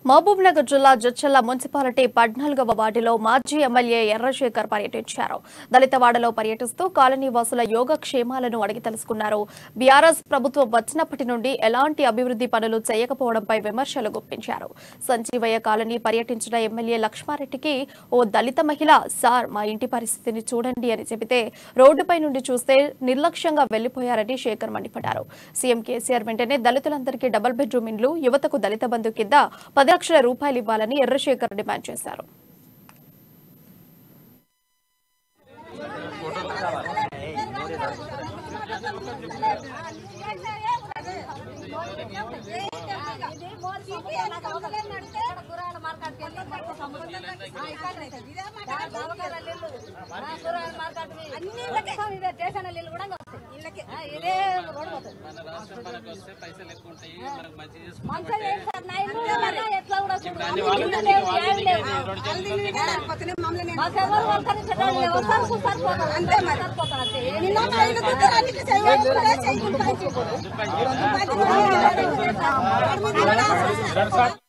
మహబూబ్ నగర్ జిల్లా జడ్చల్ల మున్సిపాలిటీ పద్నాలుగవ వార్డులో మాజీ ఎమ్మెల్యే ఎర్రశేఖర్ పర్యటించారు దళితవాడలో పర్యటిస్తూ కాలనీ వాసుల యోగక్షేమాలను అడిగి తెలుసుకున్నారు బీఆర్ఎస్ ప్రభుత్వం వచ్చినప్పటి నుండి ఎలాంటి అభివృద్ధి పనులు చేయకపోవడంపై విమర్శలు గుప్పించారు సంజీవయ్య కాలనీ పర్యటించిన ఎమ్మెల్యే లక్ష్మారెడ్డికి ఓ దళిత మహిళ సార్ మా ఇంటి పరిస్థితిని చూడండి అని చెబితే రోడ్డుపై నుండి చూస్తే నిర్లక్ష్యంగా వెళ్లిపోయారని శేఖర్ మండిపడ్డారు సీఎం కేసీఆర్ వెంటనే దళితులందరికీ డబుల్ బెడ్రూమ్ ఇండ్లు యువతకు దళిత బంధు కింద పది లక్షల రూపాయలు ఇవ్వాలని ఎర్రశేఖర్ డిమాండ్ చేశారు అంతే మరి నిన్న ఒక ఐదు కుక్కరానికి చేయవచ్చు కూడా చేయకుండా సార్